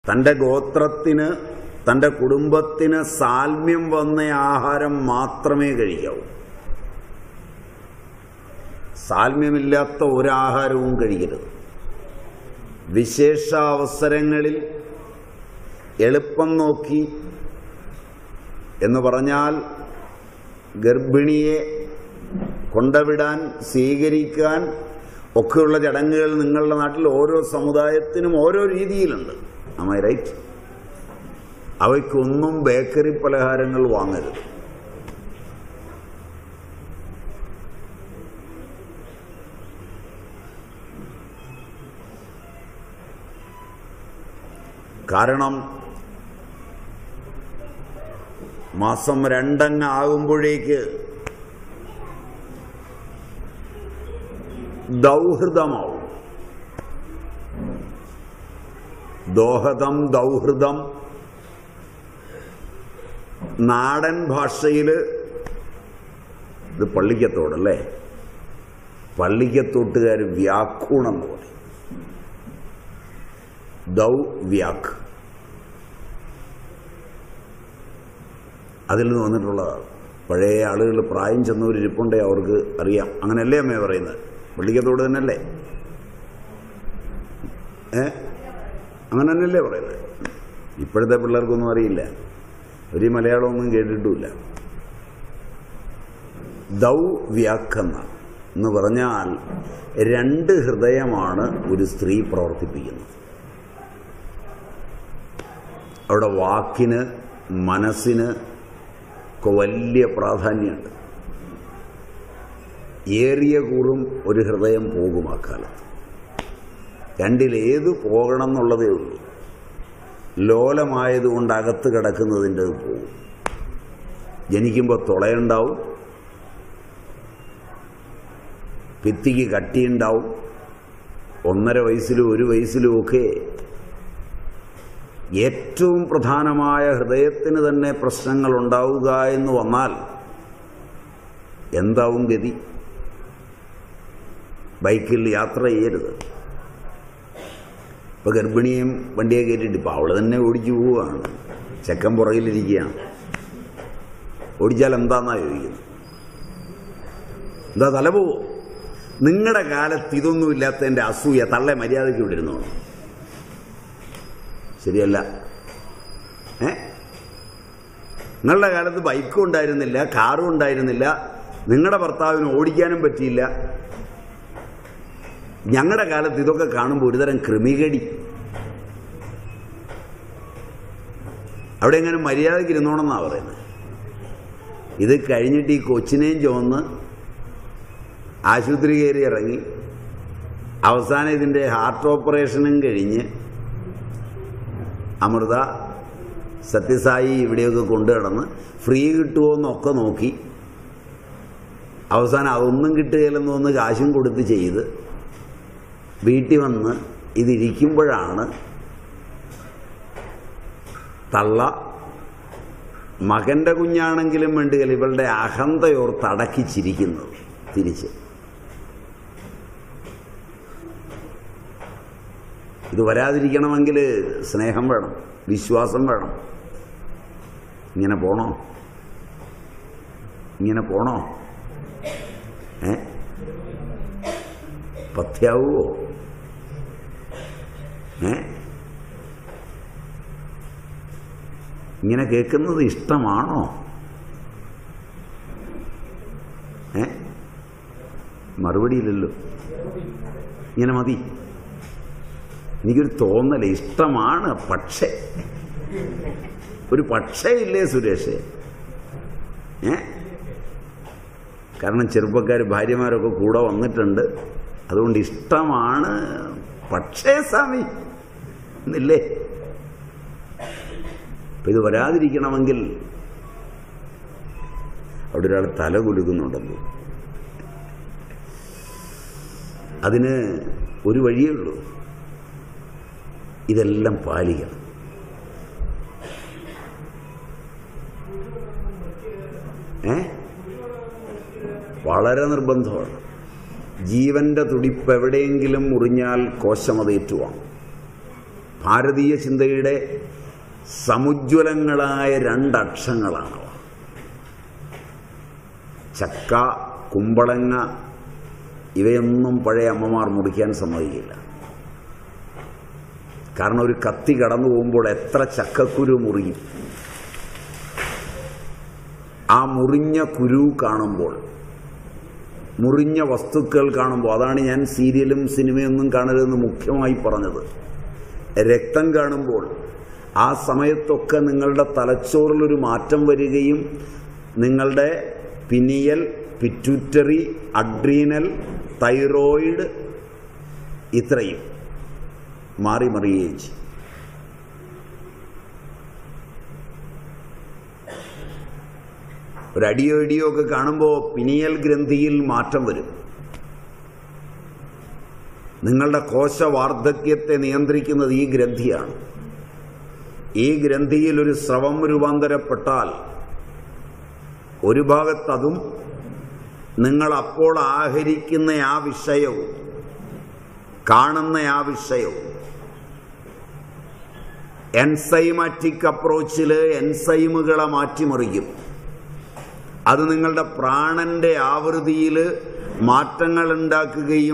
തന്റെ ഗോത്രത്തിന് തന്റെ കുടുംബത്തിന് സാൽമ്യം വന്ന ആഹാരം മാത്രമേ കഴിക്കാവൂ സാൽമ്യമില്ലാത്ത ഒരാഹാരവും കഴിക്കരുത് വിശേഷ അവസരങ്ങളിൽ എളുപ്പം നോക്കി എന്ന് പറഞ്ഞാൽ ഗർഭിണിയെ കൊണ്ടവിടാൻ സ്വീകരിക്കാൻ ഒക്കെയുള്ള ചടങ്ങുകൾ നിങ്ങളുടെ നാട്ടിൽ ഓരോ സമുദായത്തിനും ഓരോ രീതിയിലുണ്ട് അമൈ റൈറ്റ് അവയ്ക്കൊന്നും ബേക്കറി പലഹാരങ്ങൾ വാങ്ങരുത് കാരണം മാസം രണ്ടങ്ങ് ആകുമ്പോഴേക്ക് ദൗഹൃദമാവും ദോഹദം ദൗഹൃദം നാടൻ ഭാഷയിൽ ഇത് പള്ളിക്കത്തോടല്ലേ പള്ളിക്കത്തോട്ടുകാർ വ്യാക്കൂണം എന്ന് പറയും ദൗ വ്യാഖ് അതിൽ നിന്ന് വന്നിട്ടുള്ളതാണ് പഴയ ആളുകൾ പ്രായം ചെന്നവർ ഇരിപ്പുണ്ടേ അവർക്ക് അറിയാം അങ്ങനെയല്ലേ അമ്മേ പറയുന്നത് പള്ളിക്കത്തോട് തന്നെയല്ലേ ഏ അങ്ങനെ തന്നെയല്ലേ പറയുന്നത് ഇപ്പോഴത്തെ പിള്ളേർക്കൊന്നും അറിയില്ല ഒരു മലയാളമൊന്നും കേട്ടിട്ടുമില്ല ദൗ വ്യാഖെന്ന എന്ന് പറഞ്ഞാൽ രണ്ട് ഹൃദയമാണ് ഒരു സ്ത്രീ പ്രവർത്തിപ്പിക്കുന്നത് അവിടെ വാക്കിന് മനസ്സിന് ഒക്കെ വലിയ പ്രാധാന്യമുണ്ട് ഏറിയ കൂറും ഒരു ഹൃദയം പോകും ആ കാലത്ത് രണ്ടിലേത് പോകണം എന്നുള്ളതേ ഉള്ളൂ ലോലമായതുകൊണ്ട് അകത്ത് കിടക്കുന്നതിൻ്റെ പോകും ജനിക്കുമ്പോൾ തുളയുണ്ടാവും ഭിത്തിക്ക് കട്ടിയുണ്ടാവും ഒന്നര വയസ്സിലും ഒരു വയസ്സിലും ഒക്കെ ഏറ്റവും പ്രധാനമായ ഹൃദയത്തിന് തന്നെ പ്രശ്നങ്ങൾ ഉണ്ടാവുക എന്ന് വന്നാൽ എന്താവും ഗതി ബൈക്കിൽ യാത്ര ചെയ്യരുത് ഇപ്പൊ ഗർഭിണിയും വണ്ടിയെ കയറ്റിട്ട് ഇപ്പൊ അവള് തന്നെ ഓടിച്ചു പോവുകയാണ് ചെക്കൻ പുറകിലിരിക്കുകയാണ് ഓടിച്ചാൽ എന്താന്നാ ചോദിക്കുന്നത് എന്താ തല പോവോ നിങ്ങളുടെ കാലത്ത് ഇതൊന്നും ഇല്ലാത്തതിന്റെ അസൂയ തള്ളെ മര്യാദയ്ക്ക് വിട്ടിരുന്നോ ശരിയല്ല ഏ നിങ്ങളുടെ കാലത്ത് ബൈക്കും ഉണ്ടായിരുന്നില്ല കാറും ഉണ്ടായിരുന്നില്ല നിങ്ങളുടെ ഭർത്താവിന് ഓടിക്കാനും പറ്റിയില്ല ഞങ്ങളുടെ കാലത്ത് ഇതൊക്കെ കാണുമ്പോൾ ഒരുതരം ക്രിമികടി അവിടെ എങ്ങനെ മര്യാദയ്ക്ക് ഇരുന്നോണമെന്നാണ് പറയുന്നത് ഇത് കഴിഞ്ഞിട്ട് ഈ കൊച്ചിനെയും ചുവന്ന് ആശുപത്രി കയറി ഇറങ്ങി അവസാനം ഇതിൻ്റെ ഹാർട്ട് ഓപ്പറേഷനും കഴിഞ്ഞ് അമൃത സത്യസായി ഇവിടെയൊക്കെ കൊണ്ടു കിടന്ന് ഫ്രീ കിട്ടുമോ എന്നൊക്കെ നോക്കി അവസാനം അതൊന്നും കിട്ടുകയില്ലെന്ന് തോന്നുന്നു കാശും കൊടുത്ത് ചെയ്ത് വീട്ടിൽ വന്ന് ഇതിരിക്കുമ്പോഴാണ് തള്ള മകന്റെ കുഞ്ഞാണെങ്കിലും വേണ്ടിയല്ല ഇവളുടെ അഹന്തയോർത്ത് അടക്കി ചിരിക്കുന്നത് തിരിച്ച് ഇത് വരാതിരിക്കണമെങ്കിൽ സ്നേഹം വേണം വിശ്വാസം വേണം ഇങ്ങനെ പോണോ ഇങ്ങനെ പോണോ ഏ പഥ്യാവുമോ ഏ ഇങ്ങനെ കേൾക്കുന്നത് ഇഷ്ടമാണോ ഏ മറുപടിയില്ലല്ലോ ഇങ്ങനെ മതി എനിക്കൊരു തോന്നല ഇഷ്ടമാണ് പക്ഷേ ഒരു പക്ഷേ ഇല്ലേ സുരേഷ് ഏ കാരണം ചെറുപ്പക്കാർ ഭാര്യമാരൊക്കെ കൂടെ വന്നിട്ടുണ്ട് അതുകൊണ്ട് ഇഷ്ടമാണ് പക്ഷേ സ്വാമി എന്നില്ലേ അപ്പൊ ഇത് വരാതിരിക്കണമെങ്കിൽ അവിടെ ഒരാൾ തല കുലുക്കുന്നുണ്ടല്ലോ അതിന് ഒരു വഴിയേ ഉള്ളൂ ഇതെല്ലാം പാലിക്കണം ഏ വളരെ നിർബന്ധമാണ് ജീവന്റെ തുടിപ്പ് എവിടെയെങ്കിലും മുറിഞ്ഞാൽ കോശമതേറ്റുവാണ് ഭാരതീയ ചിന്തയുടെ സമുജ്വലങ്ങളായ രണ്ടക്ഷങ്ങളാണ് അവ. ചക്ക കുമ്പളങ്ങ ഇവയൊന്നും പഴയ അമ്മമാർ മുറിക്കാൻ സമ്മതിക്കില്ല കാരണം ഒരു കത്തി കടന്നു പോകുമ്പോൾ എത്ര ചക്കക്കുരു മുറിയും ആ മുറിഞ്ഞ കുരു കാണുമ്പോൾ മുറിഞ്ഞ വസ്തുക്കൾ കാണുമ്പോൾ അതാണ് ഞാൻ സീരിയലും സിനിമയൊന്നും കാണരുതെന്ന് മുഖ്യമായി പറഞ്ഞത് രക്തം കാണുമ്പോൾ ആ സമയത്തൊക്കെ നിങ്ങളുടെ തലച്ചോറിലൊരു മാറ്റം വരികയും നിങ്ങളുടെ പിനിയൽ പിറ്റ്യൂറ്ററി അഡ്രീനൽ തൈറോയിഡ് ഇത്രയും മാറി മറിയുകയും ചെയ്യും ഒരു അടിയോ ഇടിയോ ഒക്കെ കാണുമ്പോൾ പിനിയൽ ഗ്രന്ഥിയിൽ മാറ്റം വരും നിങ്ങളുടെ കോശവാർദ്ധക്യത്തെ നിയന്ത്രിക്കുന്നത് ഈ ഗ്രന്ഥിയാണ് ഈ ഗ്രന്ഥിയിൽ ഒരു സ്രവം രൂപാന്തരപ്പെട്ടാൽ ഒരു ഭാഗത്തതും നിങ്ങൾ അപ്പോൾ ആഹരിക്കുന്ന ആ വിഷയവും കാണുന്ന ആ വിഷയവും എൻസൈമാറ്റിക് അപ്രോച്ചിൽ എൻസൈമുകളെ മാറ്റിമറിക്കും അത് നിങ്ങളുടെ പ്രാണന്റെ ആവൃത്തിയിൽ മാറ്റങ്ങൾ ഉണ്ടാക്കുകയും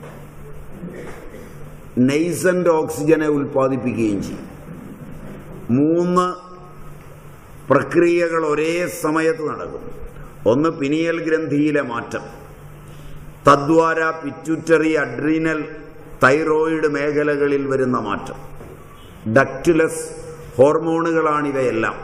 നെയ്സന്റ് ഓക്സിജനെ ഉൽപ്പാദിപ്പിക്കുകയും ചെയ്യും മൂന്ന് പ്രക്രിയകൾ ഒരേ സമയത്ത് നടക്കും ഒന്ന് പിനിയൽ ഗ്രന്ഥിയിലെ മാറ്റം തദ്വാര പിറ്റ്യൂറ്ററി അഡ്രീനൽ തൈറോയിഡ് മേഖലകളിൽ വരുന്ന മാറ്റം ഡക്റ്റുലസ് ഹോർമോണുകളാണിവയെല്ലാം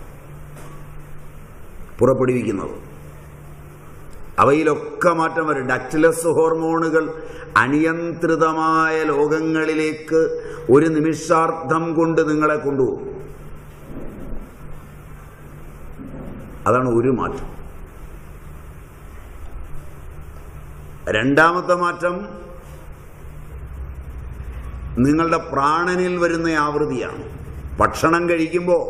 പുറപ്പെടുവിക്കുന്നത് അവയിലൊക്കെ മാറ്റം വരും ഡക്റ്റിലസ് ഹോർമോണുകൾ അനിയന്ത്രിതമായ ലോകങ്ങളിലേക്ക് ഒരു നിമിഷാർത്ഥം കൊണ്ട് നിങ്ങളെ കൊണ്ടുപോകും അതാണ് ഒരു മാറ്റം രണ്ടാമത്തെ മാറ്റം നിങ്ങളുടെ പ്രാണനിൽ വരുന്ന ആവൃത്തിയാണ് ഭക്ഷണം കഴിക്കുമ്പോൾ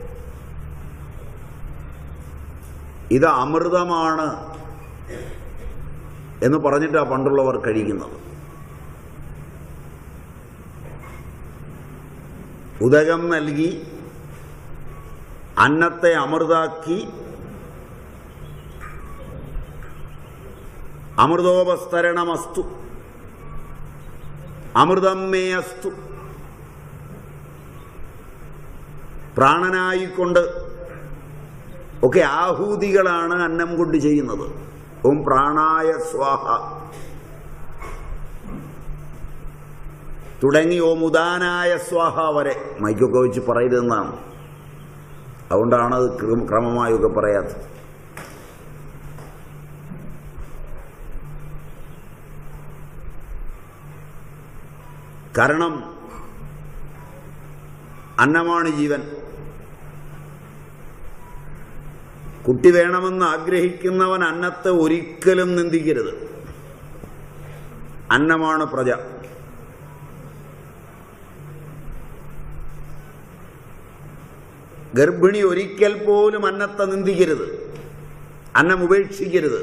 ഇത് അമൃതമാണ് എന്ന് പറഞ്ഞിട്ടാണ് പണ്ടുള്ളവർ കഴിക്കുന്നത് ഉദകം നൽകി അന്നത്തെ അമൃതാക്കി അമൃതോപസ്തരണമസ്തു അമൃതം മേ അസ്തു പ്രാണനായിക്കൊണ്ട് ഒക്കെ ആഹൂതികളാണ് അന്നം കൊണ്ട് ചെയ്യുന്നത് ഓം പ്രാണായ സ്വാഹ തുടങ്ങി ഓം ഉദാനായ സ്വാഹ വരെ മൈക്കൊക്കെ വെച്ച് പറയരുതെന്നാണ് അതുകൊണ്ടാണ് അത് ക്രമ- ക്രമമായൊക്കെ പറയാത്തത് കാരണം അന്നമാണ് ജീവൻ കുട്ടി വേണമെന്ന് ആഗ്രഹിക്കുന്നവൻ അന്നത്തെ ഒരിക്കലും നിന്ദിക്കരുത് അന്നമാണ് പ്രജ ഗർഭിണി ഒരിക്കൽ പോലും അന്നത്തെ നിന്ദിക്കരുത് അന്നം ഉപേക്ഷിക്കരുത്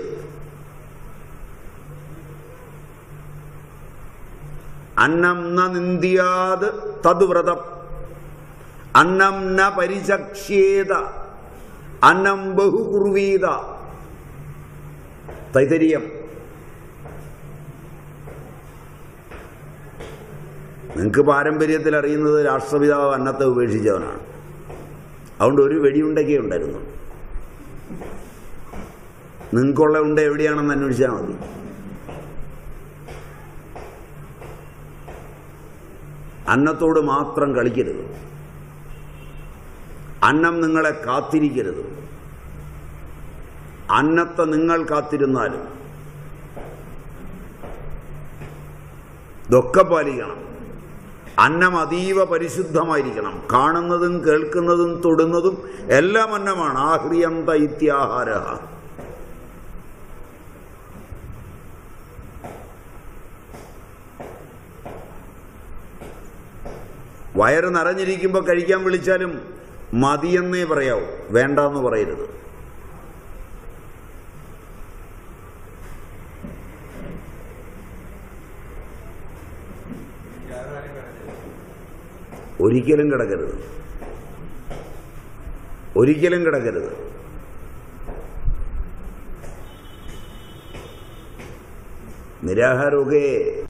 അന്നം ന നിന്ദ്യാത് തദ്വ്രതം അന്നം ന പരിചക്ഷ്യേത അന്നം ബഹുകുർവീത തൈതരിയം നിങ്ങൾക്ക് പാരമ്പര്യത്തിൽ അറിയുന്നത് രാഷ്ട്രപിതാവ് അന്നത്തെ ഉപേക്ഷിച്ചവനാണ് അതുകൊണ്ട് ഒരു വെടിയുണ്ടൊക്കെ ഉണ്ടായിരുന്നു നിങ്ങൾക്കുള്ള ഉണ്ട എവിടെയാണെന്ന് അന്വേഷിച്ചാൽ മതി അന്നത്തോട് മാത്രം കളിക്കരുത് അന്നം നിങ്ങളെ കാത്തിരിക്കരുത് അന്നത്തെ നിങ്ങൾ കാത്തിരുന്നാലും ഇതൊക്കെ പാലിക്കണം അന്നം അതീവ പരിശുദ്ധമായിരിക്കണം കാണുന്നതും കേൾക്കുന്നതും തൊടുന്നതും എല്ലാം അന്നമാണ് ആഹ്രിയം ദൈത്യാഹാര വയറ് നിറഞ്ഞിരിക്കുമ്പോൾ കഴിക്കാൻ വിളിച്ചാലും മതിയെന്നേ പറയാവൂ വേണ്ടെന്ന് പറയരുത് ഒരിക്കലും കിടക്കരുത് ഒരിക്കലും കിടക്കരുത് നിരാഹാരമൊക്കെ